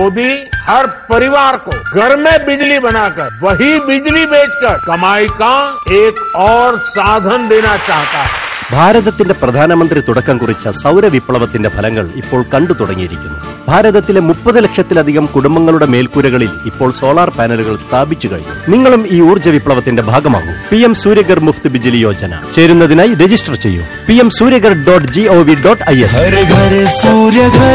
मोदी हर परिवार को घर में बिजली बनाकर वही बिजली बेचकर कमाई का एक और साधन देना चाहता है ഭാരതത്തിന്റെ പ്രധാനമന്ത്രി തുടക്കം കുറിച്ച സൗരവിപ്ലവത്തിന്റെ ഫലങ്ങൾ ഇപ്പോൾ കണ്ടു തുടങ്ങിയിരിക്കുന്നു ഭാരതത്തിലെ മുപ്പത് ലക്ഷത്തിലധികം കുടുംബങ്ങളുടെ മേൽക്കൂരകളിൽ ഇപ്പോൾ സോളാർ പാനലുകൾ സ്ഥാപിച്ചു കഴിഞ്ഞു നിങ്ങളും ഈ ഊർജ്ജ വിപ്ലവത്തിന്റെ ഭാഗമാകൂ പി എം സൂര്യഗർ മുഫ്ത് ബിജിലി യോജന ചേരുന്നതിനായി രജിസ്റ്റർ ചെയ്യൂ P M Suryaghar dot G O V dot I N घर घर सूर्य घर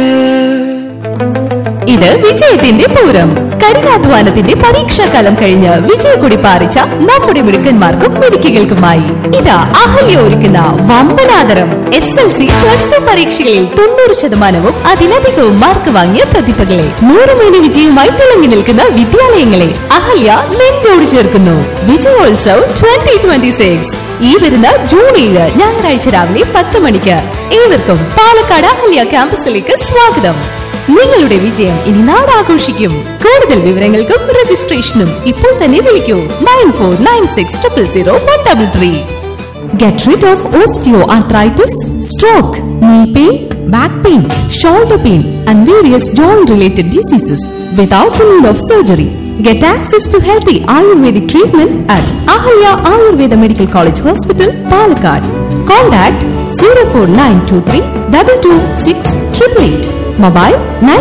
ഇത് വിജയത്തിന്റെ പൂരം കഠിനാധ്വാനത്തിന്റെ പരീക്ഷാകാലം കഴിഞ്ഞ് വിജയക്കൊടി പാറിച്ച നമ്മുടെ മിടുക്കന്മാർക്കും മിടുക്കികൾക്കുമായി ഇതാ അഹല്യ ഒരുക്കുന്ന വമ്പനാദരം S L C plus two പരീക്ഷകളിൽ തൊണ്ണൂറ് ശതമാനവും അതിലധികവും മാർക്ക് വാങ്ങിയ പ്രതിഭകളെ നൂറുമേനി വിജയവുമായി തിളങ്ങി നിൽക്കുന്ന വിദ്യാലയങ്ങളെ അഹല്യ നെഞ്ചോട് ചേർക്കുന്നു വിജയോത്സവ് ട്വന്റി ട്വന്റി സിക്സ് ഈ വരുന്ന ജൂൺ ഏഴ് ഞായറാഴ്ച രാവിലെ പത്ത് മണിക്ക് ഏവർക്കും പാലക്കാട് അഹല്യ ക്യാമ്പസിലേക്ക് സ്വാഗതം നിങ്ങളുടെ വിജയം ഇനി നാടാഘോഷിക്കും കൂടുതൽ വിവരങ്ങൾക്കും രജിസ്ട്രേഷനും ഇപ്പോൾ തന്നെ വിളിക്കൂ nine four nine six triple zero one double three Get rid of osteoarthritis, stroke, knee pain, back pain, shoulder pain, and various joint related diseases without the need of surgery. Get access to healthy Ayurvedic treatment at Ahalya Ayurveda Medical College Hospital, Palakkad. Contact 04923 226 888. Mobile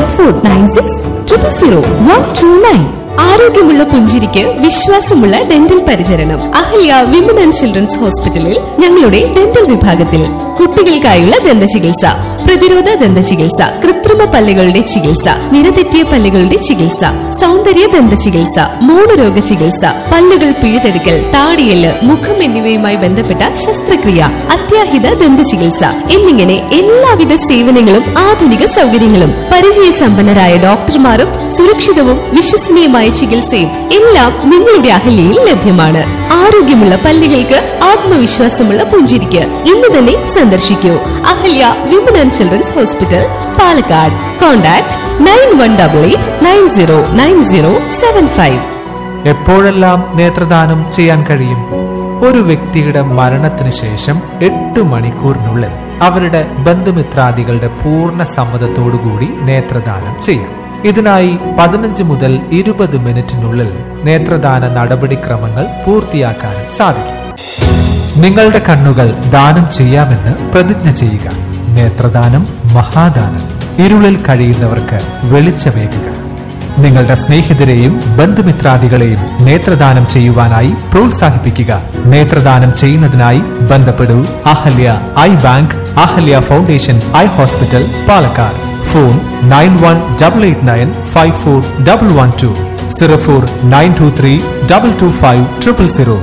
9496 000 129. ആരോഗ്യമുള്ള പുഞ്ചിരിക്ക് വിശ്വാസമുള്ള dental പരിചരണം Ahalya women and children's ഹോസ്പിറ്റലിൽ ഞങ്ങളുടെ dental വിഭാഗത്തിൽ കുട്ടികൾക്കായുള്ള ദന്ത ചികിത്സ പ്രതിരോധ ദന്ത ചികിത്സ കൃത്രിമ പല്ലുകളുടെ ചികിത്സ നിരതെറ്റിയ പല്ലുകളുടെ ചികിത്സ സൗന്ദര്യ ദന്ത ചികിത്സ മൂലരോഗ ചികിത്സ പല്ലുകൾ പിഴുതെടുക്കൽ താടിയല് മുഖം എന്നിവയുമായി ബന്ധപ്പെട്ട ശസ്ത്രക്രിയ അത്യാഹിത ദന്ത ചികിത്സ എന്നിങ്ങനെ എല്ലാവിധ സേവനങ്ങളും ആധുനിക സൗകര്യങ്ങളും പരിചയസമ്പന്നരായ ഡോക്ടർമാരും സുരക്ഷിതവും വിശ്വസനീയമായ ചികിത്സയും എല്ലാം നിങ്ങളുടെ അഹല്യയിൽ ലഭ്യമാണ് ആരോഗ്യമുള്ള പല്ലുകൾക്ക് ആത്മവിശ്വാസമുള്ള പുഞ്ചിരിക്ക് ഇന്ന് തന്നെ സന്ദർശിക്കൂ Ahalya women and children's hospital Palakkad contact nine one double eight nine zero nine zero seven five എപ്പോഴെല്ലാം നേത്രദാനം ചെയ്യാൻ കഴിയും ഒരു വ്യക്തിയുടെ മരണത്തിന് ശേഷം എട്ട് മണിക്കൂറിനുള്ളിൽ അവരുടെ ബന്ധുമിത്രാദികളുടെ പൂർണ്ണ സമ്മതത്തോടുകൂടി നേത്രദാനം ചെയ്യാം ഇതിനായി പതിനഞ്ച് മുതൽ ഇരുപത് മിനിറ്റിനുള്ളിൽ നേത്രദാന നടപടിക്രമങ്ങൾ പൂർത്തിയാക്കാനും സാധിക്കും നിങ്ങളുടെ കണ്ണുകൾ ദാനം ചെയ്യാമെന്ന് പ്രതിജ്ഞ ചെയ്യുക നേത്രദാനം മഹാദാനം ഇരുളിൽ കഴിയുന്നവർക്ക് വെളിച്ചമേകുക നിങ്ങളുടെ സ്നേഹിതരെയും ബന്ധുമിത്രാദികളെയും നേത്രദാനം ചെയ്യുവാനായി പ്രോത്സാഹിപ്പിക്കുക നേത്രദാനം ചെയ്യുന്നതിനായി ബന്ധപ്പെടൂ Ahalya eye bank Ahalya foundation eye hospital Palakkad phone nine one double eight nine five four double one two zero four nine two three double two five triple zero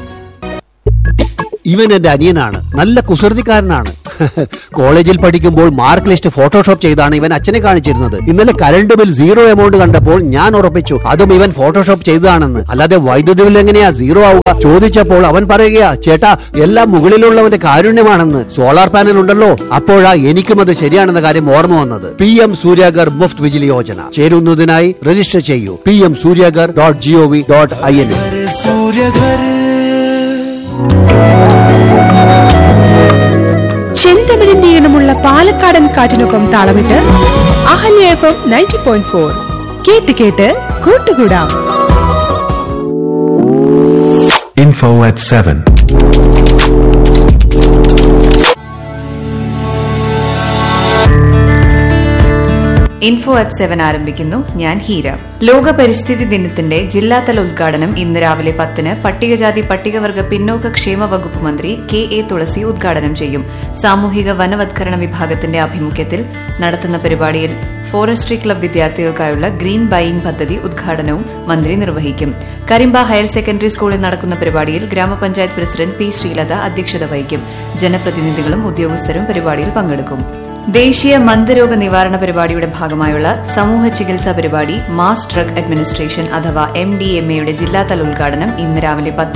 ഇവൻ എന്റെ അനിയനാണ് നല്ല കുസൃതിക്കാരനാണ് കോളേജിൽ പഠിക്കുമ്പോൾ മാർക്ക് ലിസ്റ്റ് ഫോട്ടോഷോപ്പ് ചെയ്താണ് ഇവൻ അച്ഛനെ കാണിച്ചിരുന്നത് ഇന്നലെ കറണ്ട് ബിൽ സീറോ എമൗണ്ട് കണ്ടപ്പോൾ ഞാൻ ഉറപ്പിച്ചു അതും ഇവൻ ഫോട്ടോഷോപ്പ് ചെയ്തതാണെന്ന് അല്ലാതെ വൈദ്യുതി ബിൽ എങ്ങനെയാ സീറോ ആവുക ചോദിച്ചപ്പോൾ അവൻ പറയുകയാ ചേട്ടാ എല്ലാം മുകളിലുള്ളവന്റെ കാരുണ്യമാണെന്ന് സോളാർ പാനൽ ഉണ്ടല്ലോ അപ്പോഴാ എനിക്കും അത് ശരിയാണെന്ന കാര്യം ഓർമ്മ വന്നത് പി എം സൂര്യാഗർ മുഫ്ത് വിജിലി യോജന ചേരുന്നതിനായി രജിസ്റ്റർ ചെയ്യൂ P M Suryaghar dot G O V dot I N घर सूर्य घर ചെന്തമിഴിന്റെ ഈണമുള്ള പാലക്കാടൻ കാറ്റിനൊപ്പം താളമിട്ട് Ahalya F M ninety point four കേട്ട് കേട്ട് കൂട്ടുകൂടാം Info at 7. Info at seven ആരംഭിക്കുന്നു ഞാൻ ഹീര ലോക പരിസ്ഥിതി ദിനത്തിന്റെ ജില്ലാതല ഉദ്ഘാടനം ഇന്ന് രാവിലെ പത്തിന് പട്ടികജാതി പട്ടികവർഗ പിന്നോക്ക ക്ഷേമ വകുപ്പ് മന്ത്രി കെ എ തുളസി ഉദ്ഘാടനം ചെയ്യും സാമൂഹിക വനവത്കരണ വിഭാഗത്തിന്റെ ആഭിമുഖ്യത്തിൽ നടത്തുന്ന പരിപാടിയിൽ ഫോറസ്ട്രി ക്ലബ് വിദ്യാർത്ഥികൾക്കായുള്ള ഗ്രീൻ ബൈയിങ് പദ്ധതി ഉദ്ഘാടനവും മന്ത്രി നിർവഹിക്കും കരിമ്പ ഹയർ സെക്കൻഡറി സ്കൂളിൽ നടക്കുന്ന പരിപാടിയിൽ ഗ്രാമപഞ്ചായത്ത് പ്രസിഡന്റ് പി ശ്രീലത അധ്യക്ഷത വഹിക്കും ജനപ്രതിനിധികളും ഉദ്യോഗസ്ഥരും പരിപാടിയിൽ പങ്കെടുക്കും ദേശീയ മന്ദരോഗ നിവാരണ പരിപാടിയുടെ ഭാഗമായുള്ള സമൂഹ ചികിത്സാ പരിപാടി മാസ് ഡ്രഗ് അഡ്മിനിസ്ട്രേഷൻ അഥവാ എം ഡി എം എയുടെ ജില്ലാതല ഉദ്ഘാടനം ഇന്ന് രാവിലെ പത്തിന്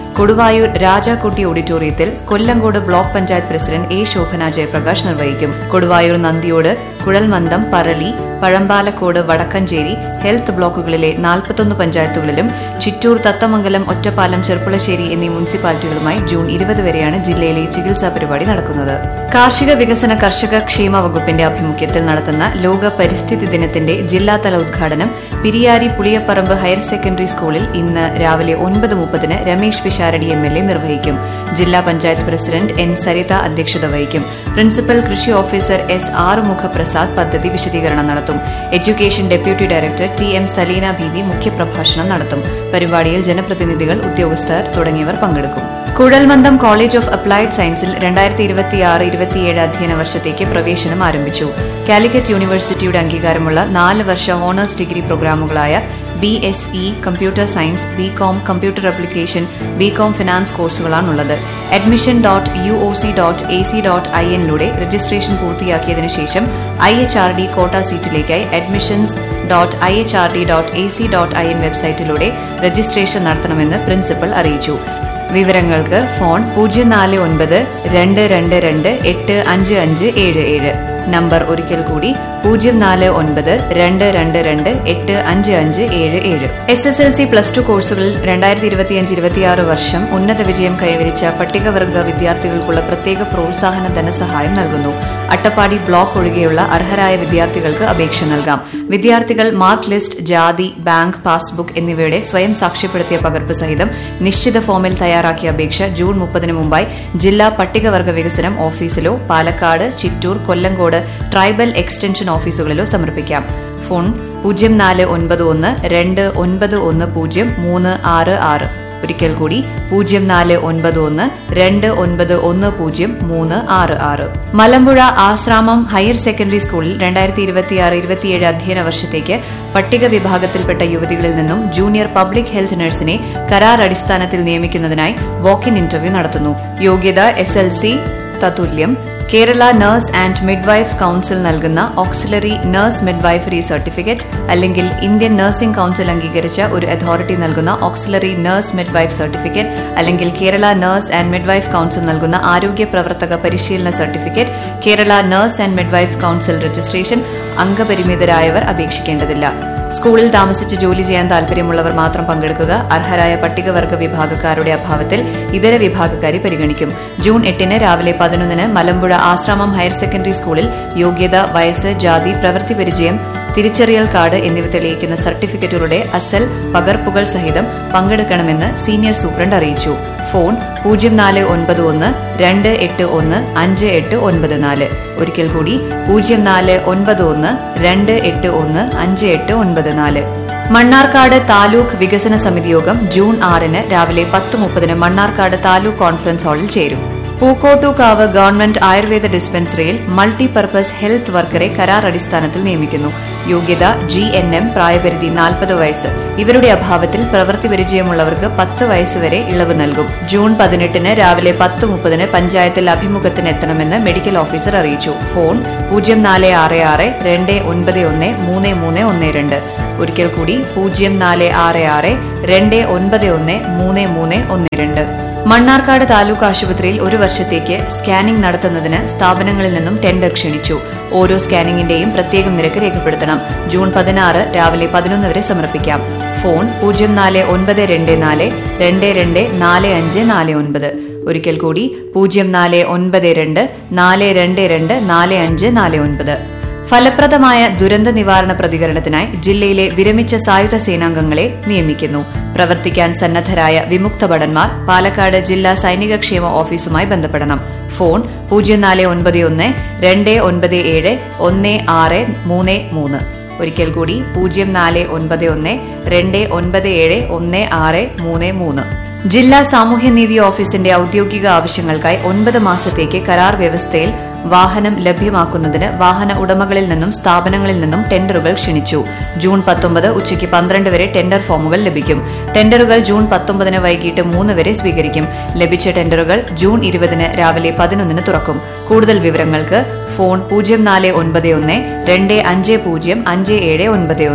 കൊടുവായൂർ രാജാക്കുട്ടി ഓഡിറ്റോറിയത്തിൽ Kollengode block panchayat president A Shobhana Jayaprakash നിർവഹിക്കും കൊടുവായൂർ നന്ദിയോട് കുഴൽമന്ദം പറളി പഴമ്പാലക്കോട് വടക്കഞ്ചേരി ഹെൽത്ത് ബ്ലോക്കുകളിലെ നാൽപ്പത്തൊന്ന് പഞ്ചായത്തുകളിലും ചിറ്റൂർ തത്തമംഗലം ഒറ്റപ്പാലം ചെർപ്പുളശ്ശേരി എന്നീ മുനിസിപ്പാലിറ്റികളുമായി ജൂൺ ഇരുപത് വരെയാണ് ജില്ലയിലെ ചികിത്സാ പരിപാടി നടക്കുന്നത് കാർഷിക വികസന കർഷക ക്ഷേമ വകുപ്പിന്റെ ആഭിമുഖ്യത്തിൽ നടത്തുന്ന ലോക പരിസ്ഥിതി ദിനത്തിന്റെ ജില്ലാതല ഉദ്ഘാടനം പിരിയാരി പുളിയപ്പറമ്പ് ഹയർ സെക്കൻഡറി സ്കൂളിൽ ഇന്ന് രാവിലെ ഒൻപത് മുപ്പതിന് Ramesh Pisharody M L A നിർവഹിക്കും ജില്ലാ പഞ്ചായത്ത് പ്രസിഡന്റ് എൻ സരിത അധ്യക്ഷത വഹിക്കും പ്രിൻസിപ്പൽ കൃഷി ഓഫീസർ എസ് ആറുമുഖ പ്രസാദ് പദ്ധതി വിശദീകരണം നടത്തും education deputy director T M Saleena Beevi മുഖ്യപ്രഭാഷണം നടത്തും പരിപാടിയിൽ ജനപ്രതിനിധികൾ ഉദ്യോഗസ്ഥർ തുടങ്ങിയവർ പങ്കെടുക്കും കുഴൽമന്ദം കോളേജ് ഓഫ് അപ്ലൈഡ് സയൻസിൽ രണ്ടായിരത്തി ഇരുപത്തിയാറ് ഇരുപത്തിയേഴ് അധ്യയന വർഷത്തേക്ക് പ്രവേശനം ആരംഭിച്ചു കാലിക്കറ്റ് യൂണിവേഴ്സിറ്റിയുടെ അംഗീകാരമുള്ള നാല് വർഷ ഓണേഴ്സ് ഡിഗ്രി പ്രോഗ്രാമുകളായ B S C computer science B com computer application B com finance കോഴ്സുകളാണുള്ളത് admission dot U O C dot A C dot I എന്നിലൂടെ രജിസ്ട്രേഷൻ പൂർത്തിയാക്കിയതിനു ശേഷം I H R D quota സീറ്റിലേക്കായി admissions dot I H R D dot A C dot I N വെബ്സൈറ്റിലൂടെ registration നടത്തണമെന്ന് principal അറിയിച്ചു വിവരങ്ങൾക്ക് phone പൂജ്യം നാല് ഒൻപത് രണ്ട് രണ്ട് രണ്ട് എട്ട് അഞ്ച് അഞ്ച് ഏഴ് ഏഴ് നമ്പർ ഒരിക്കൽ കൂടി പൂജ്യം നാല് ഒൻപത് രണ്ട് രണ്ട് രണ്ട് എട്ട് അഞ്ച് അഞ്ച് ഏഴ് ഏഴ് S S L C plus two കോഴ്സുകളിൽ രണ്ടായിരത്തി ഇരുപത്തിയഞ്ച് ഇരുപത്തിയാറ് വർഷം ഉന്നത വിജയം കൈവരിച്ച പട്ടികവർഗ വിദ്യാർത്ഥികൾക്കുള്ള പ്രത്യേക പ്രോത്സാഹന ധനസഹായം നൽകുന്നു അട്ടപ്പാടി ബ്ലോക്ക് ഒഴികെയുള്ള അർഹരായ വിദ്യാർത്ഥികൾക്ക് അപേക്ഷ നൽകാം വിദ്യാർത്ഥികൾ മാർക്ക് ലിസ്റ്റ് ജാതി ബാങ്ക് പാസ്ബുക്ക് എന്നിവയുടെ സ്വയം സാക്ഷ്യപ്പെടുത്തിയ പകർപ്പ് സഹിതം നിശ്ചിത ഫോമിൽ തയ്യാറാക്കിയ അപേക്ഷ ജൂൺ മുപ്പതിന് മുമ്പായി ജില്ലാ പട്ടികവർഗ വികസനം ഓഫീസിലോ പാലക്കാട് ചിറ്റൂർ കൊല്ലങ്കോട് ട്രൈബൽ എക്സ്റ്റൻഷൻ ഓഫീസുകളിലോ സമർപ്പിക്കാം ഫോൺ പൂജ്യം നാല് ഒൻപത് ഒന്ന് രണ്ട് ഒൻപത് ഒന്ന് പൂജ്യം മൂന്ന് ആറ് ആറ് ഒരിക്കൽ കൂടി പൂജ്യം നാല് ഒൻപത് ഒന്ന് രണ്ട് ഒൻപത് ഒന്ന് പൂജ്യം മൂന്ന് ആറ് ആറ് മലമ്പുഴ ആശ്രാമം ഹയർ സെക്കൻഡറി സ്കൂളിൽ രണ്ടായിരത്തി ഇരുപത്തിയാറ് ഇരുപത്തിയേഴ് അധ്യയന വർഷത്തേക്ക് പട്ടിക വിഭാഗത്തിൽപ്പെട്ട യുവതികളിൽ നിന്നും ജൂനിയർ പബ്ലിക് ഹെൽത്ത് നഴ്സിനെ കരാർ അടിസ്ഥാനത്തിൽ നിയമിക്കുന്നതിനായി വാക്ക് ഇൻ ഇന്റർവ്യൂ നടത്തുന്നു യോഗ്യത എസ് എൽ സി തത്തുല്യം Kerala nurse and midwife council നൽകുന്ന ഓക്സിലറി നഴ്സ് മിഡ്വൈഫറി സർട്ടിഫിക്കറ്റ് അല്ലെങ്കിൽ ഇന്ത്യൻ നഴ്സിംഗ് കൌൺസിൽ അംഗീകരിച്ച ഒരു അതോറിറ്റി നൽകുന്ന ഓക്സിലറി നഴ്സ് മിഡ്വൈഫ് സർട്ടിഫിക്കറ്റ് അല്ലെങ്കിൽ Kerala nurse and midwife council നൽകുന്ന ആരോഗ്യ പ്രവർത്തക പരിശീലന certificate Kerala nurse and midwife council registration അംഗപരിമിതരായവർ അപേക്ഷിക്കേണ്ടതില്ല സ്കൂളിൽ താമസിച്ച് ജോലി ചെയ്യാൻ താൽപര്യമുള്ളവർ മാത്രം പങ്കെടുക്കുക അർഹരായ പട്ടികവർഗ വിഭാഗക്കാരുടെ അഭാവത്തിൽ ഇതര വിഭാഗക്കാരെ പരിഗണിക്കും ജൂൺ എട്ടിന് രാവിലെ പതിനൊന്നിന് മലമ്പുഴ ആശ്രാമം ഹയർ സെക്കൻഡറി സ്കൂളിൽ യോഗ്യത വയസ്സ് ജാതി പ്രവൃത്തി പരിചയം തിരിച്ചറിയൽ കാർഡ് എന്നിവ തെളിയിക്കുന്ന സർട്ടിഫിക്കറ്റുകളുടെ അസൽ പകർപ്പുകൾ സഹിതം പങ്കെടുക്കണമെന്ന് സീനിയർ സൂപ്രണ്ട് അറിയിച്ചു ഫോൺ പൂജ്യം നാല് ഒൻപത് ഒന്ന് രണ്ട് എട്ട് ഒന്ന് അഞ്ച് എട്ട് ഒൻപത് നാല് ഒരിക്കൽ കൂടി പൂജ്യം നാല് ഒൻപത് ഒന്ന് രണ്ട് എട്ട് ഒന്ന് അഞ്ച് എട്ട് ഒൻപത് നാല് മണ്ണാർക്കാട് താലൂക്ക് വികസന സമിതി യോഗം ജൂൺ ആറിന് രാവിലെ പത്ത് മുപ്പതിന് മണ്ണാർക്കാട് താലൂക്ക് കോൺഫറൻസ് ഹാളിൽ ചേരും പൂക്കോട്ടുകാവ് ഗവൺമെന്റ് ആയുർവേദ ഡിസ്പെൻസറിയിൽ മൾട്ടിപർപ്പസ് ഹെൽത്ത് വർക്കറെ കരാർ അടിസ്ഥാനത്തിൽ നിയമിക്കുന്നു യോഗ്യത ജി എൻ എം പ്രായപരിധി നാൽപ്പത് വയസ്സ് ഇവരുടെ അഭാവത്തിൽ പ്രവൃത്തി പരിചയമുള്ളവർക്ക് പത്ത് വയസ്സ് വരെ ഇളവ് നൽകും ജൂൺ പതിനെട്ടിന് രാവിലെ പത്ത് മുപ്പതിന് പഞ്ചായത്തിൽ അഭിമുഖത്തിന് എത്തണമെന്ന് മെഡിക്കൽ ഓഫീസർ അറിയിച്ചു ഫോൺ പൂജ്യം നാല് ആറ് ആറ് രണ്ട് ഒൻപത് ഒന്ന് മൂന്ന് മൂന്ന് ഒന്ന് രണ്ട് ഒരിക്കൽ കൂടി പൂജ്യം നാല് ആറ് ആറ് രണ്ട് ഒൻപത് ഒന്ന് മൂന്ന് മൂന്ന് ഒന്ന് രണ്ട് മണ്ണാർക്കാട് താലൂക്ക് ആശുപത്രിയിൽ ഒരു വർഷത്തേക്ക് സ്കാനിംഗ് നടത്തുന്നതിന് സ്ഥാപനങ്ങളിൽ നിന്നും ടെൻഡർ ക്ഷണിച്ചു ഓരോ സ്കാനിംഗിന്റെയും പ്രത്യേകം നിരക്ക് രേഖപ്പെടുത്തണം ജൂൺ പതിനാറ് രാവിലെ പതിനൊന്ന് വരെ സമർപ്പിക്കാം ഫോൺ പൂജ്യം നാല് ഒൻപത് രണ്ട് നാല് രണ്ട് രണ്ട് നാല് അഞ്ച് നാല് ഒൻപത് ഒരിക്കൽ കൂടി പൂജ്യം നാല് ഒൻപത് രണ്ട് നാല് രണ്ട് രണ്ട് നാല് അഞ്ച് നാല് ഒൻപത് ഫലപ്രദമായ ദുരന്ത നിവാരണ പ്രതികരണത്തിനായി ജില്ലയിലെ വിരമിച്ച സായുധ സേനാംഗങ്ങളെ നിയമിക്കുന്നു പ്രവർത്തിക്കാൻ സന്നദ്ധരായ വിമുക്ത ഭടന്മാർ പാലക്കാട് ജില്ലാ സൈനിക ക്ഷേമ ഓഫീസുമായി ബന്ധപ്പെടണം ഫോൺ പൂജ്യം നാല് ഒൻപത് ഒന്ന് രണ്ട് ഒൻപത് ഏഴ് ഒന്ന് ആറ് മൂന്ന് മൂന്ന് ഒരിക്കൽ കൂടി പൂജ്യം നാല് ഒൻപത് ഒന്ന് രണ്ട് ഒൻപത് ഏഴ് ഒന്ന് ആറ് മൂന്ന് മൂന്ന് ജില്ലാ സാമൂഹ്യനീതി ഓഫീസിന്റെ ഔദ്യോഗിക ആവശ്യങ്ങൾക്കായി ഒൻപത് മാസത്തേക്ക് കരാർ വ്യവസ്ഥയിൽ വാഹനം ലഭ്യമാക്കുന്നതിന് വാഹന ഉടമകളിൽ നിന്നും സ്ഥാപനങ്ങളിൽ നിന്നും ടെൻഡറുകൾ ക്ഷണിച്ചു ജൂൺ പത്തൊമ്പത് ഉച്ചയ്ക്ക് പന്ത്രണ്ട് വരെ ടെൻഡർ ഫോമുകൾ ലഭിക്കും ടെൻഡറുകൾ ജൂൺ പത്തൊമ്പതിന് വൈകിട്ട് മൂന്ന് വരെ സ്വീകരിക്കും ലഭിച്ച ടെൻഡറുകൾ ജൂൺ ഇരുപതിന് രാവിലെ പതിനൊന്നിന് തുറക്കും കൂടുതൽ വിവരങ്ങൾക്ക് ഫോൺ പൂജ്യം നാല് ഒൻപത് ഒന്ന് രണ്ട് അഞ്ച് പൂജ്യം അഞ്ച് ഏഴ് ഒൻപത് ഒന്ന്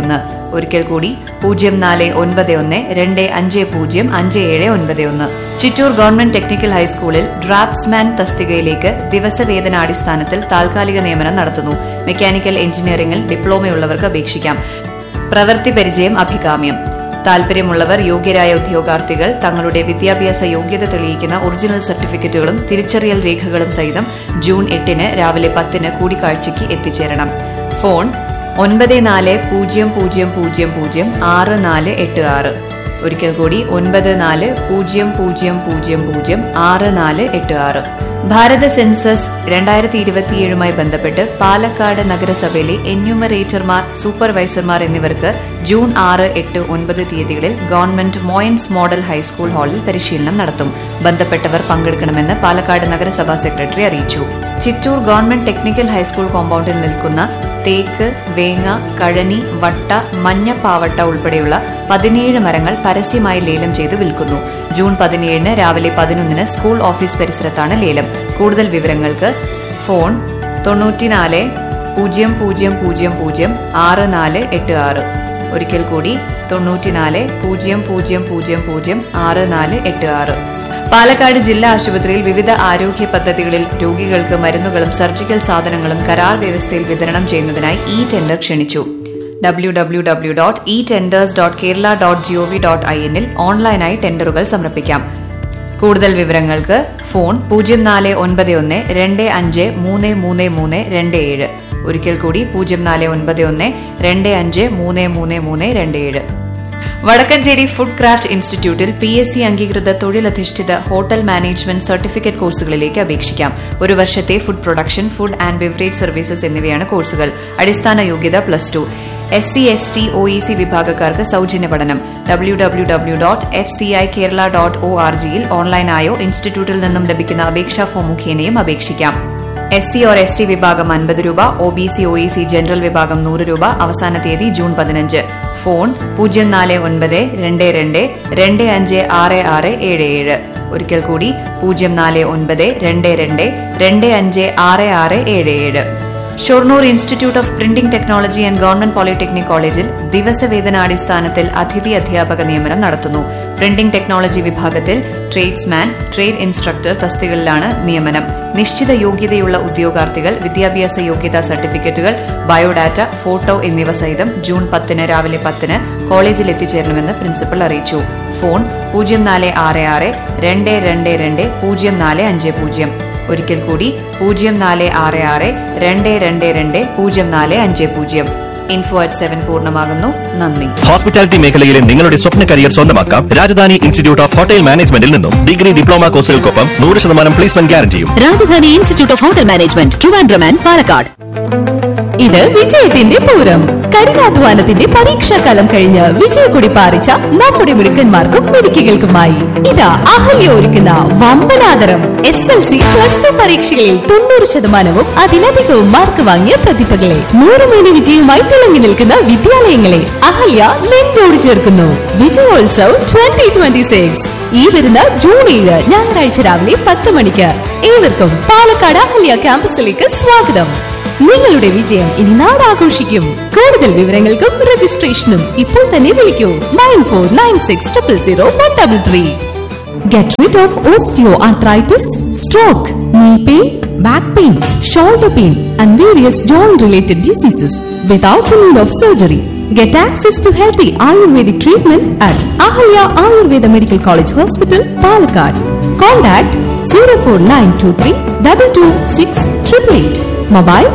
ഒരിക്കൽ കൂടി പൂജ്യം നാല് ഒൻപത് ഒന്ന് രണ്ട് അഞ്ച് പൂജ്യം അഞ്ച് ഏഴ് ഒൻപത് ഒന്ന് ചിറ്റൂർ ഗവൺമെന്റ് ടെക്നിക്കൽ ഹൈസ്കൂളിൽ ഡ്രാഫ്റ്റ്സ്മാൻ തസ്തികയിലേക്ക് ദിവസവേതനാടിസ്ഥാനത്തിൽ താൽക്കാലിക നിയമനം നടത്തുന്നു മെക്കാനിക്കൽ എഞ്ചിനീയറിംഗിൽ ഡിപ്ലോമയുള്ളവർക്ക് അപേക്ഷിക്കാം പ്രവൃത്തി പരിചയം അഭികാമ്യം താൽപര്യമുള്ളവർ യോഗ്യരായ ഉദ്യോഗാർത്ഥികൾ തങ്ങളുടെ വിദ്യാഭ്യാസ യോഗ്യത തെളിയിക്കുന്ന ഒറിജിനൽ സർട്ടിഫിക്കറ്റുകളും തിരിച്ചറിയൽ രേഖകളും സഹിതം ജൂൺ എട്ടിന് രാവിലെ പത്തിന് കൂടിക്കാഴ്ചയ്ക്ക് എത്തിച്ചേരണം ഫോൺ ഒൻപത് നാല് പൂജ്യം പൂജ്യം പൂജ്യം പൂജ്യം ആറ് നാല് എട്ട് ആറ് ഒരിക്കൽ കൂടി ഒൻപത് നാല് പൂജ്യം പൂജ്യം പൂജ്യം പൂജ്യം ആറ് നാല് എട്ട് ആറ് ഭാരത സെൻസസ് രണ്ടായിരത്തി ഇരുപത്തിയേഴുമായി ബന്ധപ്പെട്ട് പാലക്കാട് നഗരസഭയിലെ എന്യൂമറേറ്റർമാർ സൂപ്പർവൈസർമാർ എന്നിവർക്ക് ജൂൺ ആറ് എട്ട് ഒൻപത് തീയതികളിൽ ഗവൺമെന്റ് മോയൻസ് മോഡൽ ഹൈസ്കൂൾ ഹാളിൽ പരിശീലനം നടത്തും ബന്ധപ്പെട്ടവർ പങ്കെടുക്കണമെന്ന് പാലക്കാട് നഗരസഭാ സെക്രട്ടറി അറിയിച്ചു ചിറ്റൂർ ഗവൺമെന്റ് ടെക്നിക്കൽ ഹൈസ്കൂൾ കോമ്പൗണ്ടിൽ നിൽക്കുന്ന തേക്ക് വേങ്ങ കഴനി വട്ട മഞ്ഞപ്പാവട്ട ഉൾപ്പെടെയുള്ള പതിനേഴ് മരങ്ങൾ പരസ്യമായി ലേലം ചെയ്ത് വിൽക്കുന്നു ജൂൺ പതിനേഴിന് രാവിലെ പതിനൊന്നിന് സ്കൂൾ ഓഫീസ് പരിസരത്താണ് ലേലം കൂടുതൽ വിവരങ്ങൾക്ക് ഫോൺ തൊണ്ണൂറ്റിനാല് പൂജ്യം പൂജ്യം പൂജ്യം പൂജ്യം ആറ് നാല് എട്ട് ആറ് ഒരിക്കൽ കൂടി തൊണ്ണൂറ്റിനാല് പൂജ്യം പൂജ്യം പൂജ്യം പൂജ്യം ആറ് നാല് എട്ട് ആറ് പാലക്കാട് ജില്ലാ ആശുപത്രിയിൽ വിവിധ ആരോഗ്യ പദ്ധതികളിൽ രോഗികൾക്ക് മരുന്നുകളും സർജിക്കൽ സാധനങ്ങളും കരാർ വ്യവസ്ഥയിൽ വിതരണം ചെയ്യുന്നതിനായി ഈ ടെൻഡർ ക്ഷണിച്ചു W W W dot e tenders dot Kerala dot G O V dot I എന്നിൽ ഓൺലൈനായി ടെൻഡറുകൾ സമർപ്പിക്കാം കൂടുതൽ വിവരങ്ങൾക്ക് ഫോൺ പൂജ്യം നാല് ഒൻപത് ഒന്ന് രണ്ട് അഞ്ച് മൂന്ന് മൂന്ന് മൂന്ന് രണ്ട് ഏഴ് ഒരിക്കൽ കൂടി പൂജ്യം നാല് ഒൻപത് ഒന്ന് രണ്ട് അഞ്ച് മൂന്ന് മൂന്ന് മൂന്ന് രണ്ട് ഏഴ് വടക്കഞ്ചേരി ഫുഡ് ക്രാഫ്റ്റ് ഇൻസ്റ്റിറ്റ്യൂട്ടിൽ പി എസ് സി അംഗീകൃത തൊഴിലധിഷ്ഠിത ഹോട്ടൽ മാനേജ്മെന്റ് സർട്ടിഫിക്കറ്റ് കോഴ്സുകളിലേക്ക് അപേക്ഷിക്കാം ഒരു വർഷത്തെ food production food and beverage services എന്നിവയാണ് കോഴ്സുകൾ അടിസ്ഥാന യോഗ്യത plus two S C S T O E C വിഭാഗക്കാർക്ക് സൌജന്യ പഠനം W W W dot F C I Kerala dot O R ജിയിൽ ഓൺലൈനായോ ഇൻസ്റ്റിറ്റ്യൂട്ടിൽ നിന്നും ലഭിക്കുന്ന അപേക്ഷാ ഫോം മുഖേനയും അപേക്ഷിക്കാം S C or S T വിഭാഗം അൻപത് രൂപ O B C O E C general വിഭാഗം നൂറ് രൂപ അവസാന തീയതി ജൂൺ പതിനഞ്ച് ഫോൺ പൂജ്യം നാല് ഒൻപത് രണ്ട് രണ്ട് രണ്ട് അഞ്ച് ആറ് ആറ് ഏഴ് ഏഴ് ഒരിക്കൽ കൂടി പൂജ്യം നാല് ഒൻപത് രണ്ട് രണ്ട് രണ്ട് അഞ്ച് ആറ് ആറ് ഏഴ് ഏഴ് Shoranur institute of printing technology and government polytechnic കോളേജിൽ ദിവസവേതനാടിസ്ഥാനത്തിൽ അതിഥി അധ്യാപക നിയമനം നടത്തുന്നു പ്രിന്റിംഗ് ടെക്നോളജി വിഭാഗത്തിൽ ട്രേഡ്സ്മാൻ ട്രേഡ് ഇൻസ്ട്രക്ടർ തസ്തികളിലാണ് നിയമനം നിശ്ചിത യോഗ്യതയുള്ള ഉദ്യോഗാർത്ഥികൾ വിദ്യാഭ്യാസ യോഗ്യതാ സർട്ടിഫിക്കറ്റുകൾ ബയോഡാറ്റ ഫോട്ടോ എന്നിവ സഹിതം ജൂൺ പത്തിന് രാവിലെ പത്തിന് കോളേജിൽ എത്തിച്ചേരണമെന്ന് പ്രിൻസിപ്പൽ അറിയിച്ചു ഫോൺ പൂജ്യം നാല് ആറ് ആറ് രണ്ട് രണ്ട് രണ്ട് പൂജ്യം നാല് അഞ്ച് പൂജ്യം ഒരിക്കൽ കൂടി പൂജ്യം നാല് ആറ് ആറ് രണ്ട് രണ്ട് രണ്ട് പൂജ്യം നാല് അഞ്ച് പൂജ്യം ഇൻഫോ അറ്റ് സെവൻ പൂർണ്ണമാകുന്നു നന്ദി ഹോസ്പിറ്റാലിറ്റി മേഖലയിലെ നിങ്ങളുടെ സ്വപ്ന കരിയർ സ്വന്തമാക്കാം രാജധാനി ഇൻസ്റ്റിറ്റ്യൂട്ട് ഓഫ് ഹോട്ടൽ മാനേജ്മെന്റിൽ നിന്നും ഡിഗ്രി ഡിപ്ലോമ കോഴ്സുകൾക്കൊപ്പം നൂറ് ശതമാനം പ്ലേസ്മെന്റ് ഗ്യാരണ്ടിയും Rajadhani institute of hotel management Trivandrum and Palakkad ഇത് വിജയത്തിന്റെ പൂരം കഠിനാധ്വാനത്തിന്റെ പരീക്ഷാകാലം കഴിഞ്ഞ് വിജയക്കൊടി പാറിച്ച നമ്മുടെ മിടുക്കന്മാർക്കും മിടുക്കികൾക്കുമായി ഇതാ അഹല്യ ഒരുക്കുന്ന വമ്പനാദരം S L C plus two പരീക്ഷകളിൽ തൊണ്ണൂറ് ശതമാനവും അതിലധികവും മാർക്ക് വാങ്ങിയ പ്രതിഭകളെ നൂറുമേനി വിജയവുമായി തിളങ്ങി നിൽക്കുന്ന വിദ്യാലയങ്ങളെ അഹല്യ നെഞ്ചോട് ചേർക്കുന്നു വിജയോത്സവ് ട്വന്റി ട്വന്റി സിക്സ് ഈ വരുന്ന ജൂൺ ഏഴ് ഞായറാഴ്ച രാവിലെ പത്ത് മണിക്ക് ഏവർക്കും പാലക്കാട് അഹല്യ ക്യാമ്പസിലേക്ക് സ്വാഗതം നിങ്ങളുടെ വിജയം ഇനി നാടാഘോഷിക്കും കൂടുതൽ വിവരങ്ങൾക്കും രജിസ്ട്രേഷനും ഇപ്പോൾ തന്നെ വിളിക്കൂ nine four nine six triple zero one double three Get rid of osteoarthritis, stroke, knee pain, back pain, shoulder pain, and various joint related diseases without the need of surgery. Get access to healthy Ayurvedic treatment at Ahalya Ayurveda Medical College Hospital, Palakkad. Contact 04923 226 888. Mobile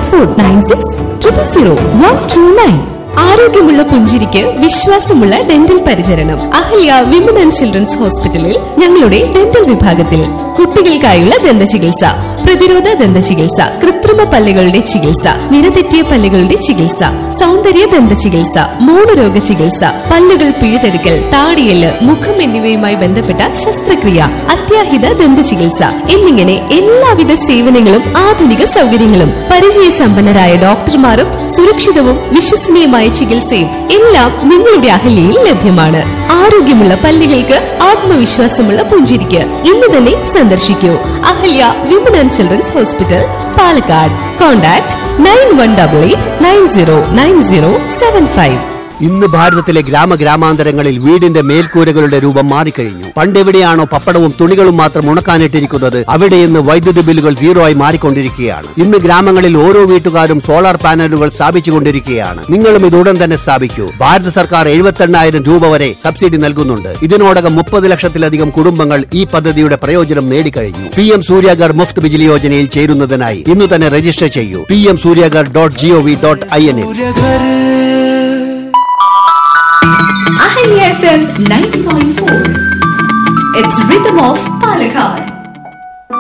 9496 000 129. ആരോഗ്യമുള്ള പുഞ്ചിരിക്ക് വിശ്വാസമുള്ള dental പരിചരണം Ahalya women and children's ഹോസ്പിറ്റലിൽ ഞങ്ങളുടെ dental വിഭാഗത്തിൽ കുട്ടികൾക്കായുള്ള ദന്ത ചികിത്സ പ്രതിരോധ ദന്ത ചികിത്സ കൃത്രിമ പല്ലുകളുടെ ചികിത്സ നിരതെറ്റിയ പല്ലുകളുടെ ചികിത്സ സൗന്ദര്യ ദന്ത ചികിത്സ മൂലരോഗ ചികിത്സ പല്ലുകൾ പിഴുതെടുക്കൽ താടിയല് മുഖം എന്നിവയുമായി ബന്ധപ്പെട്ട ശസ്ത്രക്രിയ അത്യാഹിത ദന്ത ചികിത്സ എന്നിങ്ങനെ എല്ലാവിധ സേവനങ്ങളും ആധുനിക സൗകര്യങ്ങളും പരിചയസമ്പന്നരായ ഡോക്ടർമാരും സുരക്ഷിതവും വിശ്വസനീയമായ ചികിത്സയും എല്ലാം നിങ്ങളുടെ അഹല്യയിൽ ലഭ്യമാണ് ആരോഗ്യമുള്ള പല്ലുകൾക്ക് ആത്മവിശ്വാസമുള്ള പുഞ്ചിരിക്ക് ഇന്ന് തന്നെ സന്ദർശിക്കൂ Ahalya women and children's hospital Palakkad contact nine one double eight nine zero nine zero seven five ഇന്ന് ഭാരതത്തിലെ ഗ്രാമഗ്രാമാന്തരങ്ങളിൽ വീടിന്റെ മേൽക്കൂരകളുടെ രൂപം മാറിക്കഴിഞ്ഞു പണ്ടെവിടെയാണോ പപ്പടവും തുണികളും മാത്രം ഉണക്കാനിട്ടിരിക്കുന്നത് അവിടെ ഇന്ന് വൈദ്യുതി ബില്ലുകൾ സീറോ ആയി മാറിക്കൊണ്ടിരിക്കുകയാണ് ഇന്ന് ഗ്രാമങ്ങളിൽ ഓരോ വീട്ടുകാരും സോളാർ പാനലുകൾ സ്ഥാപിച്ചുകൊണ്ടിരിക്കുകയാണ് നിങ്ങളും ഇത് ഉടൻ തന്നെ സ്ഥാപിക്കൂ ഭാരത സർക്കാർ എഴുപത്തെണ്ണായിരം രൂപ വരെ സബ്സിഡി നൽകുന്നുണ്ട് ഇതിനോടകം മുപ്പത് ലക്ഷത്തിലധികം കുടുംബങ്ങൾ ഈ പദ്ധതിയുടെ പ്രയോജനം നേടിക്കഴിഞ്ഞു പി എം സൂര്യാഗർ മുഫ്ത് ബിജിലി യോജനയിൽ ചേരുന്നതിനായി ഇന്ന് തന്നെ രജിസ്റ്റർ ചെയ്യൂ P M Suryaghar dot G O V dot I N Ahilya FM 90.4. It's Rhythm of Palakkad.